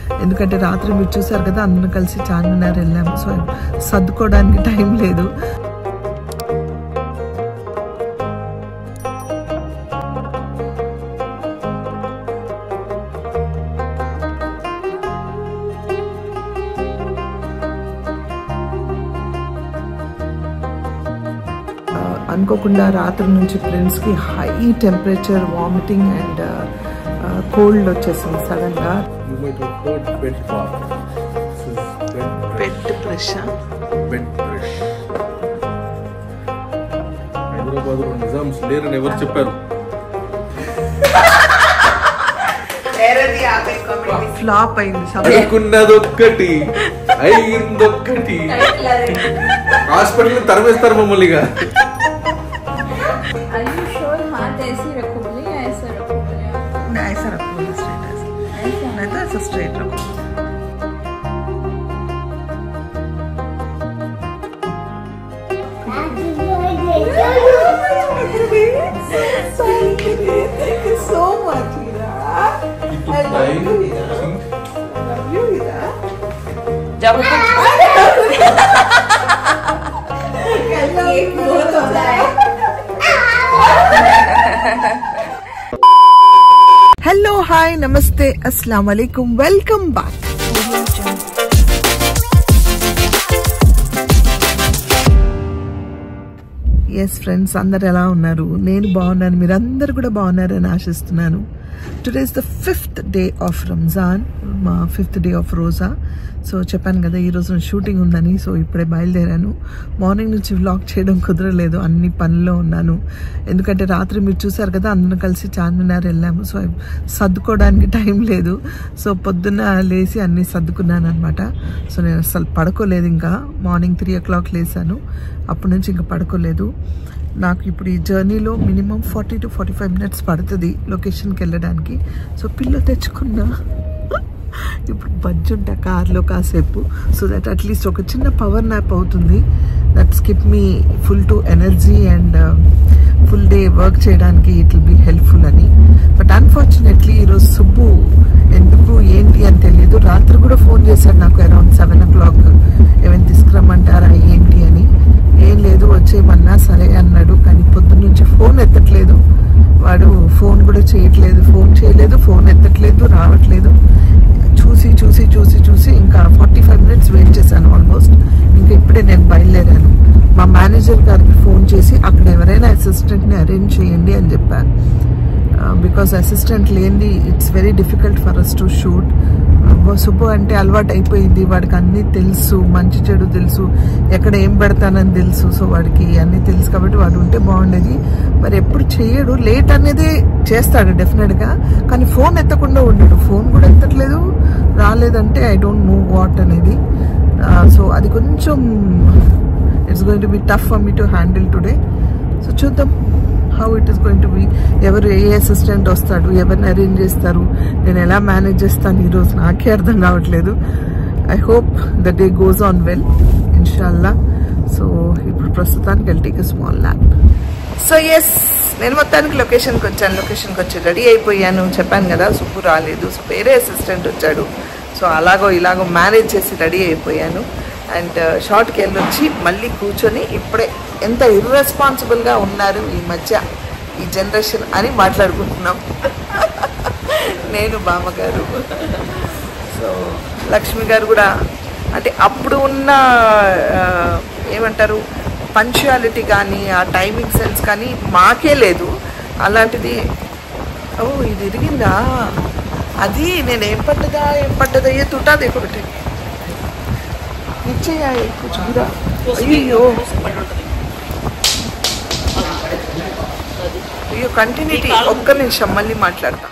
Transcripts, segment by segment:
ఎందుకంటే రాత్రి మీరు చూసారు కదా అందరం కలిసి చార్మినార్ వెళ్ళాము సో సర్దుకోవడానికి టైం లేదు ఆ, అనుకోకుండా రాత్రి నుంచి ఫ్రెండ్స్కి high temperature vomiting and cold వచ్చేసింది సడన్గా You might have heard bed bath. This is bed bed brush bed brush. Hyderabad లో నిజామ్స్ లేరని ఎవరు చెప్పారు ఫ్లాప్ అయింది సభ అనుకున్నది ఒక్కటి అయింది ఒక్కటి హాస్పిటల్ తరమేస్తారు మమ్మల్ని ఇక. Are you sure हाथ ऐसे रखो बोले या ऐसा रखो बोले नहीं, ऐसा रखो स्ट्रेट ऐसा ऐसा नहीं तो ऐसा स्ट्रेट रखो Thank you so much, Hira. I love you, Hira. I love you, Hira. I love you both of them. Hello hi namaste అస్సలం వాలేకుమ్ వెల్కమ్ బ్యాక్ ఎస్ ఫ్రెండ్స్ అందరు ఎలా ఉన్నారు నేను బాగున్నాను మీరందరూ కూడా బాగున్నారని ఆశిస్తున్నాను today is the fifth day of Ramzan మా ఫిఫ్త్ డే ఆఫ్ రోజా సో చెప్పాను కదా ఈ రోజు షూటింగ్ ఉందని సో ఇప్పుడే బయలుదేరాను మార్నింగ్ నుంచి వ్లాగ్ చేయడం కుదరలేదు అన్ని పనుల్లో ఉన్నాను ఎందుకంటే రాత్రి మీరు చూసారు కదా అందరం కలిసి చార్మినార్ వెళ్ళాము సో సర్దుకోవడానికి టైం లేదు సో పొద్దున్న లేచి అన్నీ సర్దుకున్నాను అనమాట సో నేను అసలు పడుకోలేదు ఇంకా మార్నింగ్ త్రీ ఓ క్లాక్ లేసాను అప్పటి నుంచి ఇంకా పడుకోలేదు నాకు ఇప్పుడు ఈ జర్నీలో minimum forty to forty five minutes పడుతుంది లొకేషన్కి వెళ్ళడానికి సో పిల్ల తెచ్చుకున్నా ఇప్పుడు బజ్జి ఉంటా కార్లో కాసేపు సో దట్ అట్లీస్ట్ ఒక చిన్న పవర్ నాప్ అవుతుంది that skip me full to energy and full day work చేయడానికి ఇట్ విల్ బీ హెల్ప్ఫుల్ అని బట్ అన్ఫార్చునేట్లీ ఈరోజు సుబ్బు ఎందుకు ఏంటి అని తెలియదు రాత్రి కూడా ఫోన్ చేశాడు నాకు అరౌండ్ సెవెన్ ఓ క్లాక్ ఏమైనా తీసుకురమ్మంటారా ఏంటి అని ఏం లేదు వచ్చేయమన్నా సరే అన్నాడు కానీ పొద్దున్న నుంచి ఫోన్ ఎత్తట్లేదు వాడు ఫోన్ కూడా చేయట్లేదు ఫోన్ చేయలేదు ఫోన్ ఎత్తట్లేదు రావట్లేదు చూసి చూసి చూసి చూసి ఇంకా ఫార్టీ ఫైవ్ మినిట్స్ వెయిట్ చేశాను ఆల్మోస్ట్ ఇంకా ఇప్పుడే నేను బయలుదేరాను మా మేనేజర్ గారికి ఫోన్ చేసి అక్కడ ఎవరైనా అసిస్టెంట్ని అరేంజ్ చేయండి అని చెప్పాను బికాస్ అసిస్టెంట్ లేనిది it's very difficult for us to shoot Subbu అంటే అలవాటు అయిపోయింది వాడికి అన్నీ తెలుసు మంచి చెడు తెలుసు ఎక్కడ ఏం పెడతానని తెలుసు సో వాడికి అన్నీ తెలుసు కాబట్టి వాడు ఉంటే బాగుండేది మరి ఎప్పుడు చేయడు లేట్ అనేది చేస్తాడు డెఫినెట్గా కానీ ఫోన్ ఎత్తకుండా ఉండడు ఫోన్ కూడా ఎత్తట్లేదు రాలేదంటే ఐ డోంట్ నో వాట్ అనేది సో అది కొంచెం it's going to be tough for me to handle today so చూద్దాం how it is going to be ఎవరు ఏ అసిస్టెంట్ వస్తాడు ఎవరిని అరేంజ్ చేస్తారు నేను ఎలా మేనేజ్ చేస్తాను ఈరోజు నాకే అర్థం కావట్లేదు I hope the day goes on well ఇన్షాల్లా సో ఇప్పుడు ప్రస్తుతానికి వెళ్ళి take small lab so yes నేను మొత్తానికి లొకేషన్కి వచ్చాను లొకేషన్కి వచ్చి రెడీ అయిపోయాను చెప్పాను కదా సుబ్బు రాలేదు సో వేరే అసిస్టెంట్ వచ్చాడు సో అలాగో ఇలాగో మేనేజ్ చేసి రెడీ అయిపోయాను అండ్ షార్ట్కి వెళ్ళొచ్చి మళ్ళీ కూర్చొని ఇప్పుడే ఎంత ఇర్రెస్పాన్సిబుల్గా ఉన్నారు ఈ మధ్య ఈ జనరేషన్ అని మాట్లాడుకుంటున్నాం నేను బామ్మగారు సో లక్ష్మి గారు కూడా అంటే అప్పుడు ఉన్న ఆ, ఏమంటారు పంక్చువాలిటీ కానీ ఆ టైమింగ్ సెన్స్ కానీ మాకే లేదు అలాంటిది ఓ ఇది ఇరిగిందా అది నేను ఏం పట్టదా ఏం పట్టదా ఏ తుటా देखो नीचे आए कुछ गिरा అయ్యో అయ్యో కంటిన్యూటీ ఒక్క నిమిషం మళ్ళీ మాట్లాడతా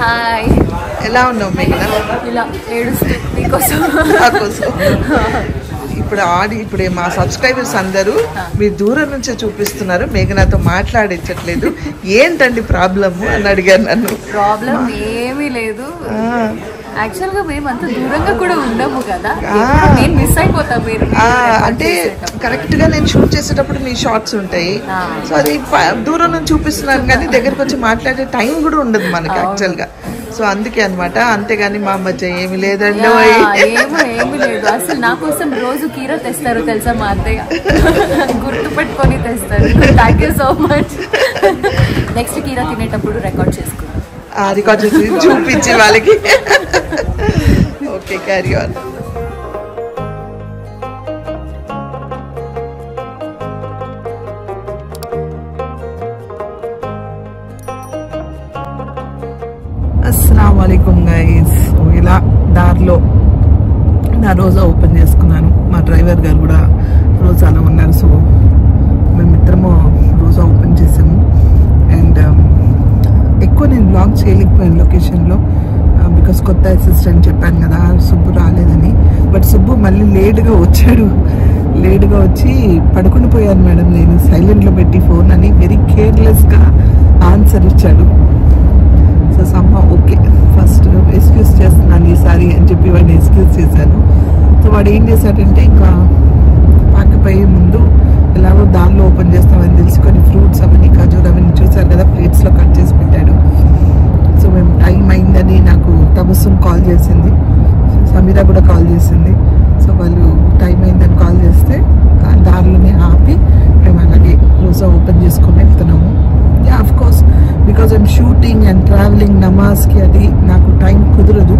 హాయ్ ఎలా ఉన్నావు మేఘన ఇలా ఏడుస్తుంది నీకోసం నా కోసం ఇప్పుడు ఆడి ఇప్పుడే మా సబ్స్క్రైబర్స్ అందరూ మీరు దూరం నుంచే చూపిస్తున్నారు మేఘనాతో మాట్లాడించట్లేదు ఏంటండి ప్రాబ్లము అని అడిగారు నన్ను ప్రాబ్లం ఏమీ లేదు ఆ, యాక్చువల్ గా మేము అంత దూరంగా కూడా ఉండము కదా ఆ. ఎప్పుడు నేను మిస్ అయిపోతా మీరు ఆ, అంటే కరెక్ట్ గా నేను షూట్ చేసేటప్పుడు మీ షార్ట్స్ ఉంటాయి ఆ. సో అది ప- దూరం నుంచి చూపిస్తున్నాను కానీ దగ్గరకు వచ్చి మాట్లాడే టైం కూడా ఉండదు మనకి అవును. యాక్చువల్ గా సో అందుకే అనమాట అంతేగాని మా మధ్య ఏమి లేదండి యా, ఓయ్. ఏమో ఏమీ లేదు అసలు నా కోసం రోజు కీర తెస్తారు తెలుసా మా అత్తయ్య గుర్తు పెట్టుకొని తెస్తారు thank you so much next కీర తినేటప్పుడు రికార్డ్ చేసుకున్నాం ఆ రికార్డ్ చేసి చూపించి వాళ్ళకి ఓకే క్యారీ ఆన్ అస్సలం వాలేకుమ్ గైస్ ఇలా దారిలో నా రోజా ఓపెన్ చేసుకున్నాను మా డ్రైవర్ గారు కూడా రోజాలో ఉన్నారు సో మేమిద్దరము రోజా ఓపెన్ చేసాము అండ్ ఎక్కువ నేను బ్లాగ్ చేయలేకపోయాను లొకేషన్లో బికాస్ కొత్త అసిస్టెంట్ చెప్పాను కదా సుబ్బు రాలేదని బట్ సుబ్బు మళ్ళీ లేట్గా వచ్చాడు లేట్గా వచ్చి పడుకుని పోయాను మేడం నేను సైలెంట్లో పెట్టి ఫోన్ అని వెరీ కేర్లెస్గా ఆన్సర్ ఇచ్చాడు సో సమ్మ ఓకే ఫస్ట్ ఎక్స్క్యూజ్ చేస్తున్నాను ఈసారి అని చెప్పి వాడిని ఎక్స్క్యూజ్ చేశాను సో వాడు ఏం చేశాడంటే ఇంకా పాకపోయే ముందు ఎలాగో దారిలో ఓపెన్ చేస్తామని తెలిసి కొన్ని ఫ్రూట్స్ అవన్నీ ఖజూర్ అవన్నీ చూసారు కదా ప్లేట్స్లో కట్ చేసి పెట్టాడు సో మేము టైం అయిందని నాకు తబస్సుం కాల్ చేసింది సమీరా కూడా కాల్ చేసింది సో వాళ్ళు టైం అయిందని కాల్ చేస్తే ఆ దారిలోనే ఆపి మేము అలాగే రోజా ఓపెన్ చేసుకొని వెళ్తున్నాము yeah of course because I'm shooting and travelling నమాజ్కి అది నాకు టైం కుదరదు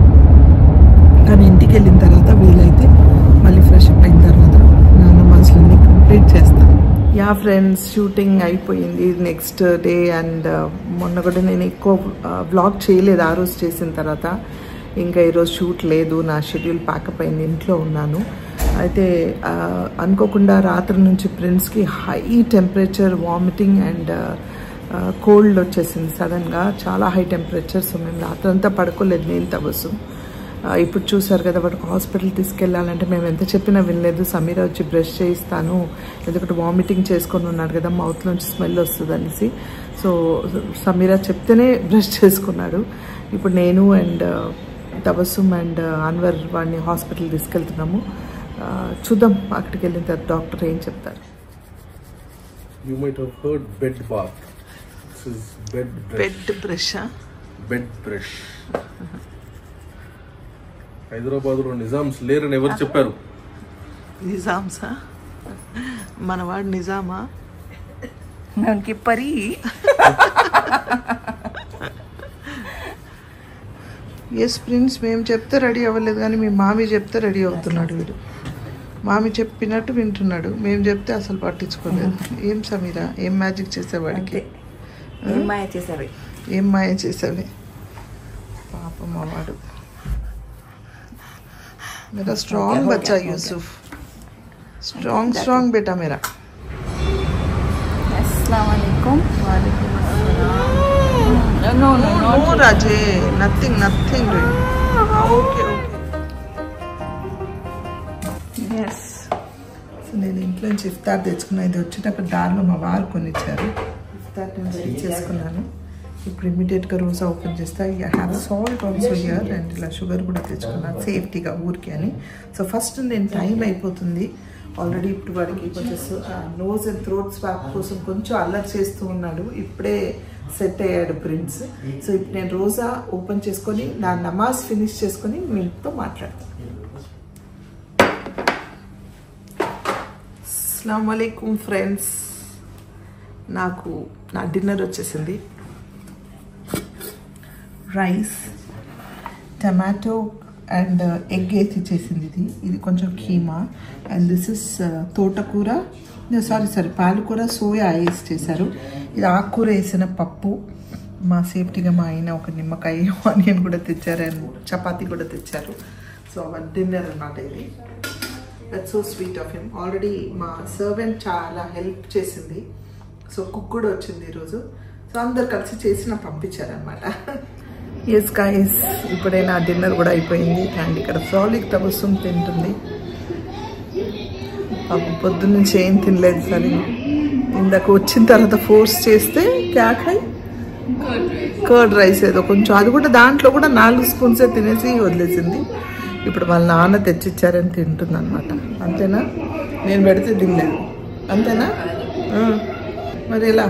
కానీ ఇంటికి వెళ్ళిన తర్వాత వీలైతే మళ్ళీ ఫ్రెష్ అప్ అయిన తర్వాత నా నమాజ్లన్నీ కంప్లీట్ చేస్తాను యా ఫ్రెండ్స్ షూటింగ్ అయిపోయింది నెక్స్ట్ డే అండ్ మొన్న కూడా నేను ఎక్కువ బ్లాగ్ చేయలేదు ఆ రోజు చేసిన తర్వాత ఇంకా ఈరోజు షూట్ లేదు నా షెడ్యూల్ ప్యాకప్ అయింది ఇంట్లో ఉన్నాను అయితే ఆ, అనుకోకుండా రాత్రి నుంచి ప్రిన్స్కి high temperature vomiting and cold వచ్చేసింది సడన్గా చాలా హై టెంపరేచర్ సో మేము రాత్రంతా పడుకోలేదు నేను తబస్సు ఆ, ఇప్పుడు చూసారు కదా వాడికి హాస్పిటల్ తీసుకెళ్ళాలంటే మేము ఎంత చెప్పినా వినలేదు సమీర వచ్చి బ్రష్ చేయిస్తాను ఎందుకంటే వామిటింగ్ చేసుకొని ఉన్నాడు కదా మౌత్ నుంచి స్మెల్ వస్తుంది అనేసి సో సమీర చెప్తేనే బ్రష్ చేసుకున్నాడు ఇప్పుడు నేను అండ్ తబస్సుమ్ అండ్ అన్వర్ వాడిని హాస్పిటల్ తీసుకెళ్తున్నాము ఆ, చూద్దాం అక్కడికి వెళ్ళిన తర్వాత డాక్టర్ ఏం చెప్తారు You might have heard bed bath. This is bed brush. Bed brush Bed brush. హైదరాబాద్లో నిజామ్స్ లేరని ఎవరు చెప్పారు నిజామ్సా మనవాడు నిజామా ఉనికి పరి ఎస్ ప్రిన్స్ మేము చెప్తే రెడీ అవ్వలేదు కానీ మీ మామి చెప్తే రెడీ అవుతున్నాడు వీడు మామి చెప్పినట్టు వింటున్నాడు మేము చెప్తే అసలు పట్టించుకోలేదు ఏం సమీరా ఏం మ్యాజిక్ చేసేవాడికి మాయ చేసావి ఏం మాయ చేసావి పాపం మా వాడు मेरा स्ट्रॉन्ग हो गया, बच्चा हो गया। यूसुफ स्ट्रॉन्ग स्ट्रॉन्ग बेटा मेरा अस्सलाम वालेकुम no no no no Raje nothing nothing doing okay okay yes so నేను ఇంట్లో నుంచి ఇఫ్తార్ తెచ్చుకున్నా ఇది వచ్చేటప్పుడు దారిలో మా వారు కొనిచ్చారు ఇఫ్తార్ నేను రెడీ చేసుకున్నాను ఇప్పుడు ఇమీడియట్గా రోజా ఓపెన్ చేస్తా I have salt also here and ఇలా షుగర్ కూడా తెచ్చుకున్నాను సేఫ్టీగా ఊరికి అని సో ఫస్ట్ నేను టైం అయిపోతుంది ఆల్రెడీ ఇప్పుడు వాడికి కొంచెం నోజ్ అండ్ థ్రోట్ స్వాప్ కోసం కొంచెం అల్లరి చేస్తూ ఉన్నాడు ఇప్పుడే సెట్ అయ్యాడు ప్రిన్స్ సో ఇప్పుడు నేను రోజా ఓపెన్ చేసుకొని నా నమాజ్ ఫినిష్ చేసుకొని మీతో మాట్లాడతాను అస్సలం వాలేకుమ్ ఫ్రెండ్స్ నాకు నా డిన్నర్ వచ్చేసింది రైస్ టమాటో అండ్ ఎగ్ అయితే చేసింది ఇది ఇది కొంచెం కీమా అండ్ దిస్ ఇస్ తోటకూర సారీ సారీ పాలకూర సోయా వేసి చేశారు ఇది ఆకుకూర వేసిన పప్పు మా సేఫ్టీగా మా ఆయన ఒక నిమ్మకాయ ఆనియన్ కూడా తెచ్చారు అండ్ చపాతీ కూడా తెచ్చారు సో అవర్ డిన్నర్ అన్నమాట ఇది that so sweet of him already మా సర్వెంట్ చాలా హెల్ప్ చేసింది సో కుక్ కూడా వచ్చింది ఈరోజు సో అందరు కలిసి చేసి నాకు పంపించారనమాట ఎస్ గాయస్ ఇప్పుడే నా డిన్నర్ కూడా అయిపోయింది అండ్ ఇక్కడ ఫ్రాలిక్ తబస్సుం తింటుంది పాపం పొద్దున్న నుంచి ఏం తినలేదు సరే ఇందాక వచ్చిన తర్వాత ఫోర్స్ చేస్తే క్యాకాయ్ కర్డ్ రైస్ ఏదో కొంచెం అది కూడా దాంట్లో కూడా నాలుగు స్పూన్సే తినేసి వదిలేసింది ఇప్పుడు వాళ్ళ నాన్న తెచ్చిచ్చారని తింటుంది అనమాట అంతేనా నేను పెడితే తినలేదు అంతేనా ఆ. మరి ఎలా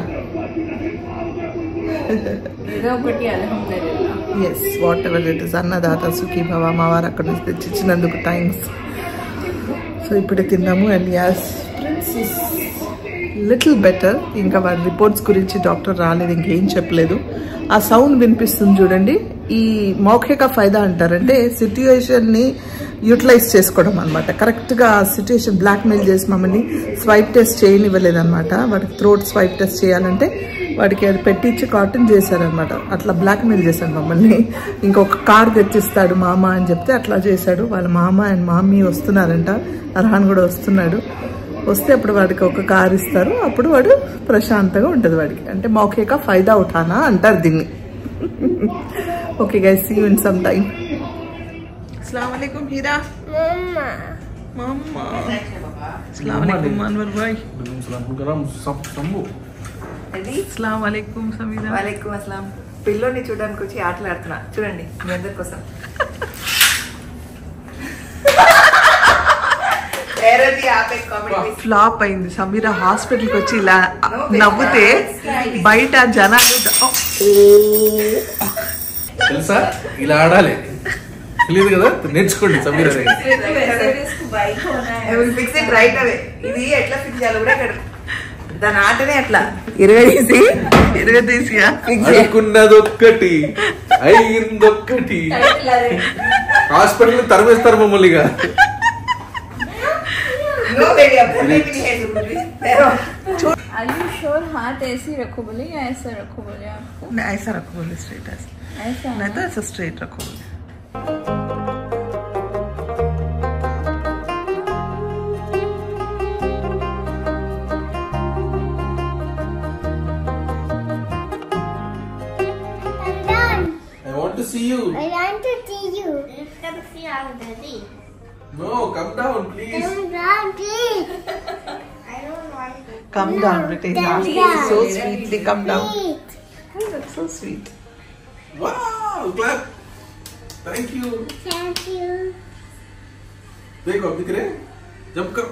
ఏదో ఒకటి అల్హమ్దుల్లా yes whatever it is అన్నదాత సుఖీ భవ మా వారు అక్కడ నుంచి తెచ్చిచ్చినందుకు థ్యాంక్స్ సో ఇప్పుడే తిన్నాము and as Prince little better ఇంకా వారి రిపోర్ట్స్ గురించి డాక్టర్ రాలేదు ఇంకేం చెప్పలేదు ఆ సౌండ్ వినిపిస్తుంది చూడండి ఈ మౌఖిక ఫైదా అంటారంటే సిట్యుయేషన్ని యూటిలైజ్ చేసుకోవడం అనమాట కరెక్ట్గా ఆ సిట్యుయేషన్ బ్లాక్మెయిల్ చేసి మమ్మల్ని స్వైప్ టెస్ట్ చేయనివ్వలేదు అనమాట వాడికి థ్రోట్ స్వైప్ టెస్ట్ చేయాలంటే వాడికి అది పెట్టించి కాటన్ చేశారనమాట అట్లా బ్లాక్మెయిల్ చేశాడు మమ్మల్ని ఇంకొక కార్ తెచ్చిస్తాడు మామ అని చెప్తే అట్లా చేశాడు వాళ్ళ మామ అండ్ మామీ వస్తున్నారంట అర్హాన్ కూడా వస్తున్నాడు వస్తే అప్పుడు వాడికి ఒక కార్ ఇస్తారు అప్పుడు వాడు ప్రశాంతంగా ఉంటుంది వాడికి అంటే మౌఖిక ఫైదా ఉఠానా అంటారు దీన్ని okay guys see in some time అస్సలాము అలైకుం హీరా మమ్మా అస్సలాము అలైకుం అన్వర్ భాయ్ శంభు అస్సలాము అలైకుం సమీరా వాలేకుమ్ అస్సలాం పిల్లోని చూడడానికి వచ్చి ఆటలాడుతున్నా చూడండి మీ అందరి కోసం ఏరది ఆపే కామెడీ ఫ్లాప్ అయింది సమీర హాస్పిటల్కి వచ్చి ఇలా నవ్వుతే బయట జనాలు ద- ఓ, తెలుసా ఇలా ఆడాలి తెలియదు కదా నేర్చుకోండి సమీర దగ్గర ఫిక్స్ ఇట్ రైట్ అవే ఇది ఎట్లా ఫిక్స్ చేయాలి కూడా ఇక్కడ దాని ఆటనే అట్లా ఇరవేసి ఇరగదీసియా అనుకున్నదొక్కటి అయిందొక్కటి హాస్పిటల్ తరిమేస్తారు మమ్మల్ని ఇక नो बेबी अब बेबी है जरूरी Are you sure हाथ ऐसे ही रखो बोले या ऐसा रखो बोले आपको ऐसा रखो बोले स्ट्रेट ऐसा ऐसा नहीं ना? तो ऐसा स्ट्रेट रखो बोले I'm done. I want to see you I want to see you. Come see already. No come down please Come down, please. I don't want to. Come down, British. Come Please, down. So sweetly, come down. Please. Oh, that's so sweet. Wow clap thank you Thank you. देखो अब दिख रहे jump करो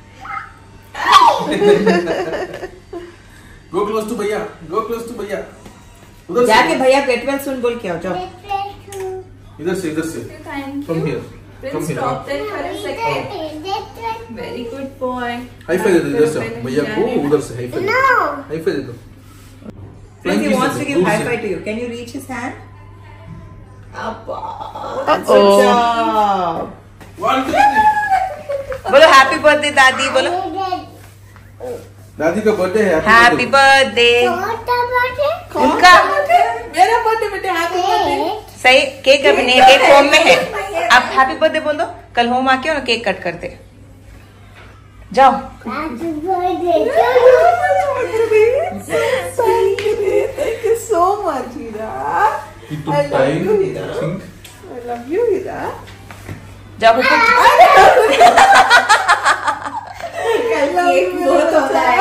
go close to भैया go close to भैया उधर जाके से भैया पेटवेल सुन बोल के आओ जाओ Let's play too. इधर से इधर से Thank from you. Here from Prince, here stop there for a second. Let's play. Very good boy. High five दे दो इधर से भैया को उधर से high five No. High five दे दो Prince, he Flying wants kiss to दे दो, give दूर high से। five to you. Can you reach his hand? Abba. Uh-oh. Good job. One, two, three. बोलो हैप्पी बर्थडे दादी बोलो दादी का बर्थडे है happy birthday What about it? उनका मेरा बर्थडे बेटे हैप्पी बर्थडे सही केक अभी नहीं केक होम में है आप हैप्पी बर्थडे बोल दो कल होम आके और केक कट करते जाओ Happy birthday to Thank you, dear. Thank you so much, Hira. It I took love time, you, Hira. I think. I love you, Hira. जाओ हुकुम I love you. बहुत होता है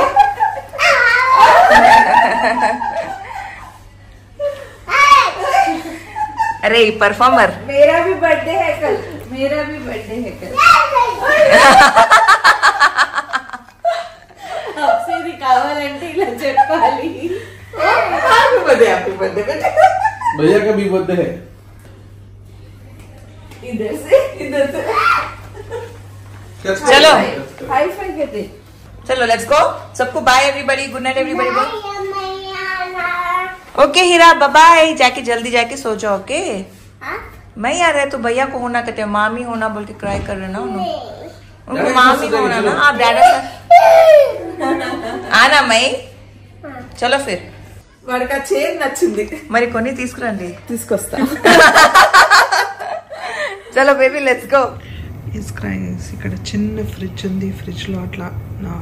अरे परफॉर्मर मेरा भी बर्थडे है कल मेरा भी बर्थडे है कल आपसे ఇది కావాలంటే ఇలా చెప్పాలి Happy birthday, happy birthday, बेटे. भैया का भी बर्थडे है इधर से इधर से चलो। हाई फाई कहते चलो लेट्स गो सबको bye everybody good night everybody बोल Mama. Okay Heera bye bye जाके जल्दी जाके सो जाओ ओके Huh? मैं यार है तो भैया को होना कहते हैं मामी होना बोल के क्राई कर रहे ना उन्होंने उनको डैडी मामी को होना चलो। ना आप डैडा आना मई चलो फिर వాడికి ఆ చైన్ నచ్చింది మరి కొన్ని తీసుకురండి తీసుకొస్తా చలో బేబీ లెట్స్ గో ఈస్ క్రైస్ ఇక్కడ చిన్న ఫ్రిడ్జ్ ఉంది ఫ్రిడ్జ్లో అట్లా నా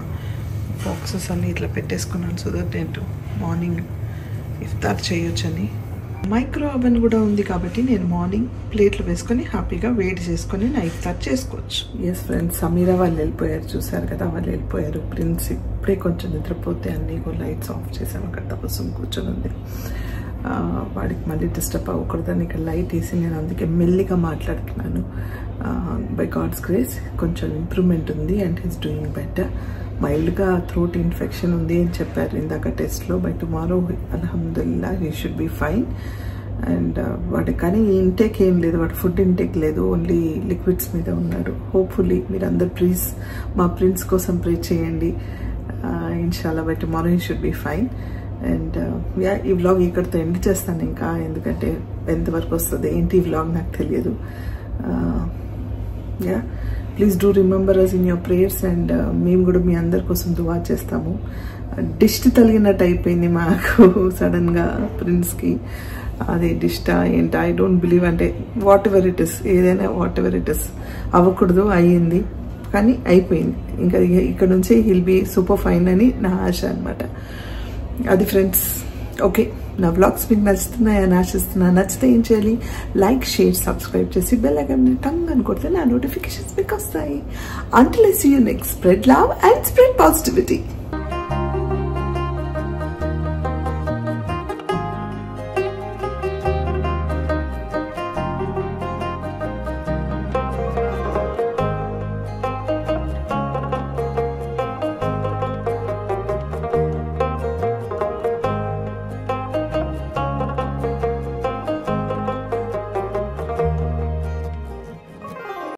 బాక్సెస్ అన్ని ఇట్లా పెట్టేసుకున్నాను సో దట్ నేను మార్నింగ్ ఇఫ్తార్ చేయొచ్చని మైక్రో ఓవెన్ కూడా ఉంది కాబట్టి నేను మార్నింగ్ ప్లేట్లు వేసుకొని హ్యాపీగా వేడి చేసుకొని నైట్ స్టార్ట్ చేసుకోవచ్చు ఎస్ ఫ్రెండ్స్ సమీరా వాళ్ళు వెళ్ళిపోయారు చూసారు కదా వాళ్ళు వెళ్ళిపోయారు ప్రిన్స్ ఇప్పుడే కొంచెం నిద్రపోతే అన్ని లైట్స్ ఆఫ్ చేసాము అక్కడ తపస్సు కూర్చొని ఉంది ఆ, వాడికి మళ్ళీ డిస్టర్బ్ అవ్వకూడదని ఇక్కడ లైట్ వేసి నేను అందుకే మెల్లిగా మాట్లాడుతున్నాను బై గాడ్స్ గ్రేస్ కొంచెం ఇంప్రూవ్మెంట్ ఉంది అండ్ హీస్ డూయింగ్ బెటర్ మైల్డ్గా థ్రోట్ ఇన్ఫెక్షన్ ఉంది అని చెప్పారు ఇందాక టెస్ట్లో బై టుమారో అల్హమ్దుల్లా he should be fine and వాడి కానీ ఇంటేక్ ఏం లేదు వాడు ఫుడ్ ఇంటేక్ లేదు ఓన్లీ లిక్విడ్స్ మీద ఉన్నాడు హోప్ఫుల్లీ మీరు అందరు ప్లీజ్ మా ప్రిన్స్ కోసం ప్రే చేయండి ఇన్షాల్లా by tomorrow he should be fine and yeah ఈ వ్లాగ్ ఇక్కడితో ఎండ్ చేస్తాను ఇంకా ఎందుకంటే ఎంతవరకు వస్తుంది ఏంటి ఈ వ్లాగ్ నాకు తెలియదు yeah please do remember us in your prayers and మేము కూడా మీ అందరి కోసం దువా చేస్తాము దిష్టి తగిలినట్టు అయిపోయింది మాకు సడన్గా ప్రిన్స్కి అదే డిస్టా ఏంటి ఐ డోంట్ బిలీవ్ అంటే వాట్ ఎవర్ ఇట్ ఇస్ ఏదైనా వాట్ ఎవర్ ఇట్ ఇస్ అవ్వకూడదు అయ్యింది కానీ అయిపోయింది ఇంకా ఇక- ఇక్కడ నుంచి హిల్ బి సూపర్ ఫైన్ అని నా ఆశ అనమాట అది ఫ్రెండ్స్ ఓకే నా బ్లాగ్స్ మీకు నచ్చుతున్నాయని ఆశిస్తున్నా నచ్చితే ఏం చేయాలి లైక్ షేర్ సబ్స్క్రైబ్ చేసి బెల్ ఐకాన్ టంగ్ అని కొడితే నా నోటిఫికేషన్స్ మీకు వస్తాయి until I see you next spread love and spread positivity